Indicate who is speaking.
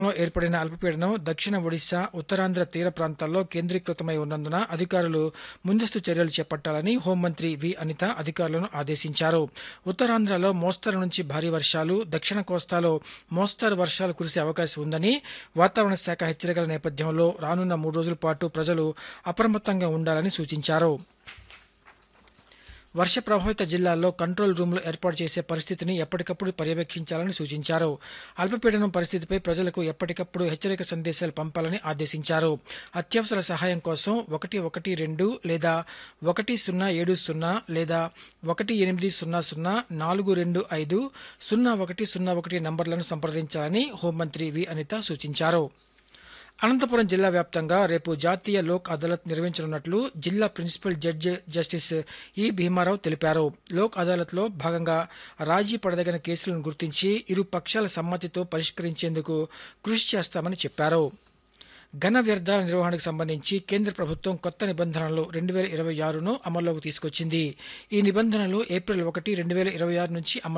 Speaker 1: లో ఏర్పడిన అల్పపీడనం దక్షిణ ఒడిశా ఉత్తరాంధ్ర తీర ప్రాంతాల్లో కేంద్రీకృతమై ఉన్నందున అధికారులు ముందస్తు చర్యలు చేపట్టాలని హోంమంత్రి వి అనిత అధికారులను ఆదేశించారు ఉత్తరాంధ్రలో మోస్తరు నుంచి భారీ వర్షాలు దక్షిణ కోస్తాలో మోస్తరు వర్షాలు కురిసే అవకాశం ఉందని వాతావరణ శాఖ హెచ్చరికల నేపథ్యంలో రానున్న మూడు రోజుల పాటు ప్రజలు అప్రమత్తంగా ఉండాలని సూచించారు వర్ష ప్రభావిత జిల్లాల్లో కంట్రోల్ రూమ్లు ఏర్పాటు చేసే పరిస్థితిని ఎప్పటికప్పుడు పర్యవేక్షించాలని సూచించారు అల్పపీడనం పరిస్థితిపై ప్రజలకు ఎప్పటికప్పుడు హెచ్చరిక సందేశాలు పంపాలని ఆదేశించారు అత్యవసర సహాయం కోసం ఒకటి ఒకటి రెండు లేదా ఒకటి సున్నా ఏడు సున్నా లేదా ఒకటి ఎనిమిది సున్నా సున్నా నాలుగు రెండు ఐదు సున్నా ఒకటి సున్నా ఒకటి నంబర్లను సంప్రదించాలని హోంమంత్రి వి అనిత సూచించారు అనంతపురం జిల్లా వ్యాప్తంగా రేపు జాతీయ లోక్ అదాలత్ నిర్వహించనున్నట్లు జిల్లా ప్రిన్సిపల్ జడ్జి జస్టిస్ ఈ భీమారావు తెలిపారు లోక్ అదాలత్లో భాగంగా రాజీ పడదగిన కేసులను గుర్తించి ఇరు పక్షాల సమ్మతితో పరిష్కరించేందుకు కృషి చేస్తామని చెప్పారు ఘన వ్యర్థాల నిర్వహణకు సంబంధించి కేంద్ర ప్రభుత్వం కొత్త నిబంధనలు రెండు వేల ఇరవై ఆరును అమల్లోకి తీసుకొచ్చింది ఈ నిబంధనలు ఏప్రిల్ ఒకటి రెండు వేల ఇరవై ఆరు నుంచి అమలు